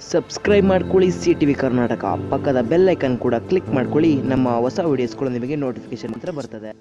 subscribe ಮಾಡ್ಕೊಳ್ಳಿ C T V Karnataka ಪಕ್ಕದ bell icon ಕೂಡ ಕ್ಲಿಕ್ ಮಾಡ್ಕೊಳ್ಳಿ ನಮ್ಮ ಹೊಸ ವಿಡಿಯೋಸ್ಗಳು ನಿಮಗೆ ನೋಟಿಫಿಕೇಶನ್ ಹತ್ರ ಬರ್ತದೆ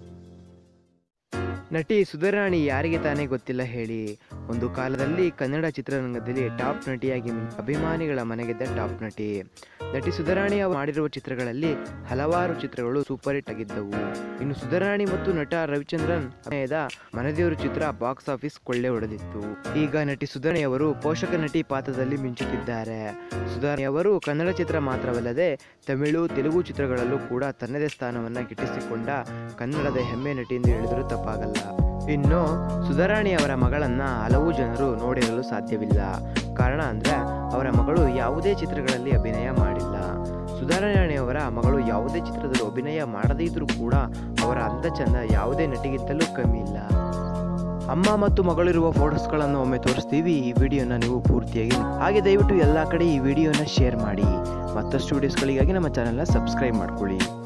ನಟಿ ಸುಧಾರಾಣಿ ಯಾರಿಗೆ ತಾನೇ ಗೊತ್ತಿಲ್ಲ ಹೇಳಿ ಒಂದು ಕಾಲದಲ್ಲಿ ಕನ್ನಡ ಚಿತ್ರರಂಗದಲ್ಲಿ ಟಾಪ್ ನಟಿಯಾಗಿ ಮಿಂಚಿ ಅಭಿಮಾನಿಗಳ ಮನೆಗೆದ್ದ ಟಾಪ್ ನಟಿ ನಟಿ ಸುಧಾರಾಣಿ ಅವರು ಮಾಡಿರುವ ಚಿತ್ರಗಳಲ್ಲಿ ಹಲವಾರು ಚಿತ್ರಗಳು ಸೂಪರ್ ಹಿಟ್ ಆಗಿದ್ದವು ಇನ್ನು ಸುಧಾರಾಣಿ ಮತ್ತು ನಟ ರವಿಚಂದ್ರನ್ ಅಭಿನಯದ ಮನದೇವರು ಚಿತ್ರ ಬಾಕ್ಸ್ ಆಫೀಸ್ ಕೊಳ್ಳೆ ಹೊಡೆದಿತ್ತು ಈಗ ನಟಿ ಸುಧಾರಾಣಿ ಅವರು ಪೋಷಕ ನಟಿ ಪಾತ್ರದಲ್ಲಿ ಮಿಂಚುತ್ತಿದ್ದಾರೆ ಸುಧಾರಾಣಿ ಅವರು ಕನ್ನಡ ಚಿತ್ರ ಮಾತ್ರವಲ್ಲದೆ ತಮಿಳು ತೆಲುಗು ಚಿತ್ರಗಳಲ್ಲೂ ಕೂಡ ತನ್ನದೇ ಸ್ಥಾನವನ್ನ ಗಿಟ್ಟಿಸಿಕೊಂಡ ಕನ್ನಡದ ಹೆಮ್ಮೆ ನಟಿ ಎಂದು ಹೇಳಿದರೂ ತಪ್ಪಾಗಲ್ಲ ಇನ್ನು ಸುಧಾರಾಣಿ ಅವರ ಮಗಳನ್ನ ಹಲವು ಜನರು ನೋಡಿರಲು ಸಾಧ್ಯವಿಲ್ಲ ಕಾರಣ ಅಂದ್ರೆ ಅವರ ಮಗಳು ಯಾವುದೇ ಚಿತ್ರಗಳಲ್ಲಿ ಅಭಿನಯ ಮಾಡಿಲ್ಲ ಸುಧಾರಾಣಿ ಅವರ ಮಗಳು ಯಾವುದೇ ಚಿತ್ರದಲ್ಲೂ ಅಭಿನಯ ಮಾಡದೇ ಇದ್ರೂ ಕೂಡ ಅವರ ಅಂದ ಚಂದ ಯಾವುದೇ ನಟಿಗಿಂತಲೂ ಕಮ್ಮಿ ಇಲ್ಲ ಅಮ್ಮ ಮತ್ತು ಮಗಳಿರುವ ಫೋಟೋಸ್ಗಳನ್ನು ಒಮ್ಮೆ ತೋರಿಸ್ತೀವಿ ಈ ವಿಡಿಯೋನ ನೀವು ಪೂರ್ತಿಯಾಗಿ ಹಾಗೆ ದಯವಿಟ್ಟು ಎಲ್ಲ ಕಡೆ ಈ ವಿಡಿಯೋನ ಶೇರ್ ಮಾಡಿ ಮತ್ತಷ್ಟು ವಿಡಿಯೋಸ್ಗಳಿಗಾಗಿ ನಮ್ಮ ಚಾನಲ್ನ ಸಬ್ಸ್ಕ್ರೈಬ್ ಮಾಡ್ಕೊಳ್ಳಿ